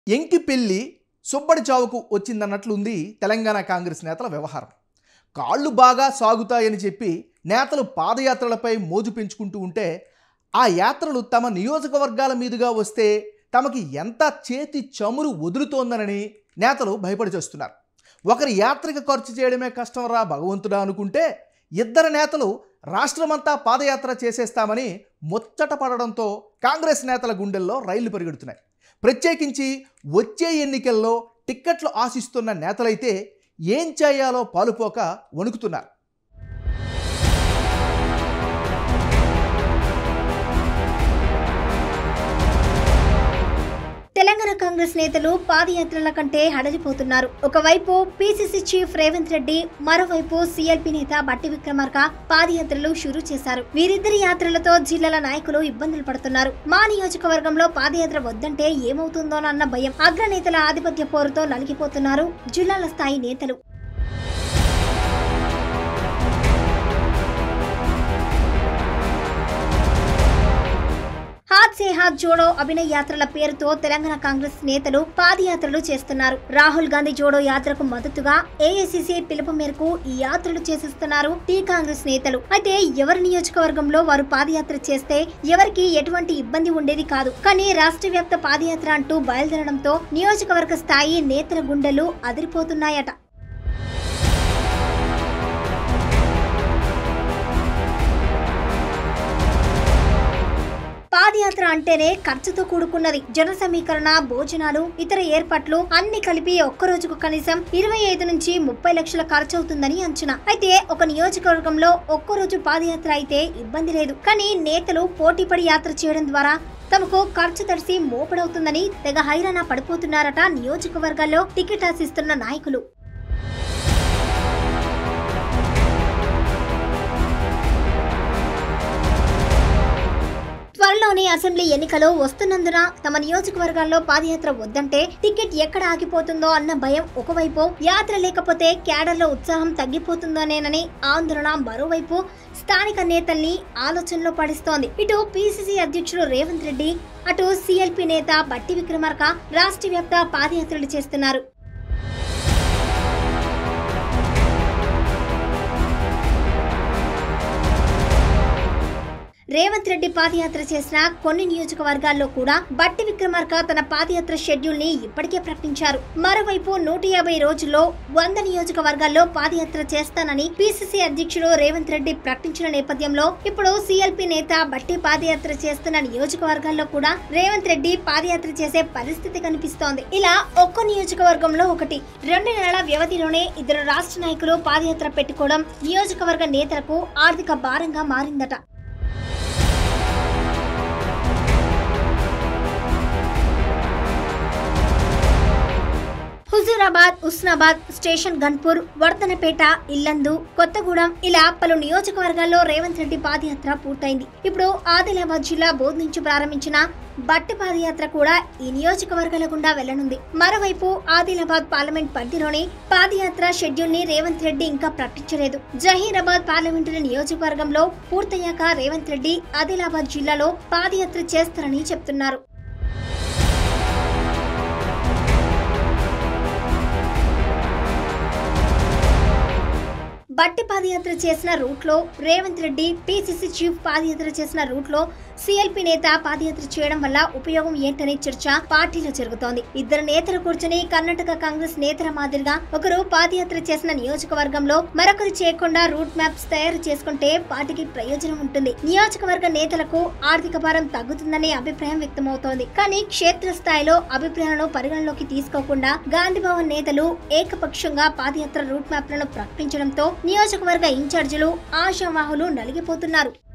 ఎంకి పెళ్లి సుబ్బడి చావుకు వచ్చిందన్నట్లుంది తెలంగాణ కాంగ్రెస్ నేతల వ్యవహారం కాళ్ళు బాగా సాగుతాయని చెప్పి నేతలు పాదయాత్రలపై మోజు పెంచుకుంటూ ఉంటే ఆ యాత్రలు తమ నియోజకవర్గాల మీదుగా వస్తే తమకి ఎంత చేతి చమురు వదులుతోందనని నేతలు భయపడి చేస్తున్నారు ఒకరి యాత్రకు ఖర్చు చేయడమే కష్టం రా భగవంతుడా అనుకుంటే ఇద్దరు నేతలు రాష్ట్రమంతా పాదయాత్ర చేసేస్తామని ముచ్చట పడడంతో కాంగ్రెస్ నేతల గుండెల్లో రైళ్లు పరిగెడుతున్నాయి ప్రత్యేకించి వచ్చే ఎన్నికల్లో టిక్కెట్లు ఆశిస్తున్న నేతలైతే ఏం చేయాలో పాలుపోక వణుకుతున్నారు తెలంగాణ కాంగ్రెస్ నేతలు పాదయాత్రల కంటే హడలిపోతున్నారు ఒకవైపు పిసిసి చీఫ్ రేవంత్ రెడ్డి మరోవైపు సిఎల్పి నేత బట్టి విక్రమార్క పాదయాత్రలు షురూ చేశారు వీరిద్దరి యాత్రలతో జిల్లాల నాయకులు ఇబ్బందులు పడుతున్నారు మా నియోజకవర్గంలో పాదయాత్ర వద్దంటే ఏమవుతుందోనన్న భయం అగ్రనేతల ఆధిపత్య పోరుతో నలిగిపోతున్నారు జిల్లాల స్థాయి నేతలు హాత్ సే హాత్ జోడో అభినయ యాత్రల పేరుతో తెలంగాణ కాంగ్రెస్ నేతలు పాదయాత్రలు చేస్తున్నారు రాహుల్ గాంధీ జోడో యాత్రకు మద్దతుగా ఏఐసిసి పిలుపు మేరకు ఈ యాత్రలు చేసిస్తున్నారు టీ కాంగ్రెస్ నేతలు అయితే ఎవరి నియోజకవర్గంలో వారు పాదయాత్ర చేస్తే ఎవరికి ఎటువంటి ఇబ్బంది ఉండేది కాదు కానీ రాష్ట్ర వ్యాప్త పాదయాత్ర అంటూ బయలుదేరడంతో నియోజకవర్గ స్థాయి నేతల గుండెలు అదిరిపోతున్నాయట పాదయాత్ర అంటేనే ఖర్చుతో కూడుకున్నది జన సమీకరణ భోజనాలు ఇతర ఏర్పాట్లు అన్ని కలిపి ఒక్క రోజుకు కనీసం ఇరవై ఐదు నుంచి ముప్పై లక్షల ఖర్చు అవుతుందని అంచనా అయితే ఒక నియోజకవర్గంలో ఒక్కో రోజు పాదయాత్ర అయితే ఇబ్బంది లేదు కానీ నేతలు పోటీపడి యాత్ర చేయడం ద్వారా తమకు ఖర్చు తడిసి మోపడవుతుందని తెగ హైరాణ పడిపోతున్నారట నియోజకవర్గాల్లో టికెట్ ఆశిస్తున్న నాయకులు త్వరలోనే అసెంబ్లీ ఎన్నికలు వస్తున్నందున తమ నియోజకవర్గాల్లో పాదయాత్ర వద్దంటే టికెట్ ఎక్కడ ఆగిపోతుందో అన్న భయం ఒకవైపు యాత్ర లేకపోతే క్యాడర్లో ఉత్సాహం తగ్గిపోతుందోనేనని ఆందోళన మరోవైపు స్థానిక నేతల్ని ఆలోచనలో పడిస్తోంది ఇటు పిసిసి అధ్యక్షుడు రేవంత్ రెడ్డి అటు సిఎల్పి నేత బట్టి విక్రమార్క రాష్ట్ర వ్యాప్త పాదయాత్రలు చేస్తున్నారు రేవంత్ రెడ్డి పాదయాత్ర చేసిన కొన్ని నియోజకవర్గాల్లో కూడా బట్టి విక్రమార్క తన పాదయాత్ర షెడ్యూల్ ని ఇప్పటికే ప్రకటించారు మరోవైపు నూట యాభై రోజుల్లో వంద నియోజకవర్గాల్లో పాదయాత్ర చేస్తానని పిసిసి అధ్యక్షుడు రేవంత్ రెడ్డి ప్రకటించిన నేపథ్యంలో ఇప్పుడు సిఎల్పి నేత బట్టి పాదయాత్ర చేస్తున్న నియోజకవర్గాల్లో కూడా రేవంత్ రెడ్డి పాదయాత్ర చేసే పరిస్థితి కనిపిస్తోంది ఇలా ఒక్కో నియోజకవర్గంలో ఒకటి రెండు నెలల వ్యవధిలోనే ఇద్దరు రాష్ట్ర నాయకులు పాదయాత్ర పెట్టుకోవడం నియోజకవర్గ నేతలకు ఆర్థిక భారంగా మారిందట హుజూరాబాద్ ఉస్నాబాద్ స్టేషన్ గన్పూర్ వర్ధనపేట ఇల్లందు కొత్తగూడెం ఇలా పలు నియోజకవర్గాల్లో రేవంత్ రెడ్డి పాదయాత్ర పూర్తయింది ఇప్పుడు ఆదిలాబాద్ జిల్లా బోధ్ నుంచి ప్రారంభించిన బట్టి పాదయాత్ర కూడా ఈ నియోజకవర్గాల గుండా వెళ్లనుంది మరోవైపు ఆదిలాబాద్ పార్లమెంట్ పరిధిలోని పాదయాత్ర షెడ్యూల్ ని రేవంత్ రెడ్డి ఇంకా ప్రకటించలేదు జహీరాబాద్ పార్లమెంటరీ నియోజకవర్గంలో పూర్తయ్యాక రేవంత్ రెడ్డి ఆదిలాబాద్ జిల్లాలో పాదయాత్ర చేస్తారని చెప్తున్నారు బట్టి పాదయాత్ర చేసిన రూట్లో రేవంత్ రెడ్డి పిసిసి చీఫ్ పాదయాత్ర చేసిన రూట్లో సిఎల్పి నేత పాదయాత్ర చేయడం వల్ల ఉపయోగం ఏంటనే చర్చ పార్టీలో జరుగుతోంది ఇద్దరు నేతలు కూర్చొని కర్ణాటక కాంగ్రెస్ నేతల మాదిరిగా ఒకరు పాదయాత్ర చేసిన నియోజకవర్గంలో మరొకరు చేయకుండా రూట్ మ్యాప్స్ తయారు చేసుకుంటే పార్టీకి ప్రయోజనం ఉంటుంది నియోజకవర్గ నేతలకు ఆర్థిక భారం తగ్గుతుందనే అభిప్రాయం వ్యక్తమవుతోంది కానీ క్షేత్రస్థాయిలో అభిప్రాయాలను పరిగణలోకి తీసుకోకుండా గాంధీభవన్ నేతలు ఏకపక్షంగా పాదయాత్ర రూట్ మ్యాప్లను ప్రకటించడంతో నియోజకవర్గ ఇన్ఛార్జీలు ఆశావాహులు నలిగిపోతున్నారు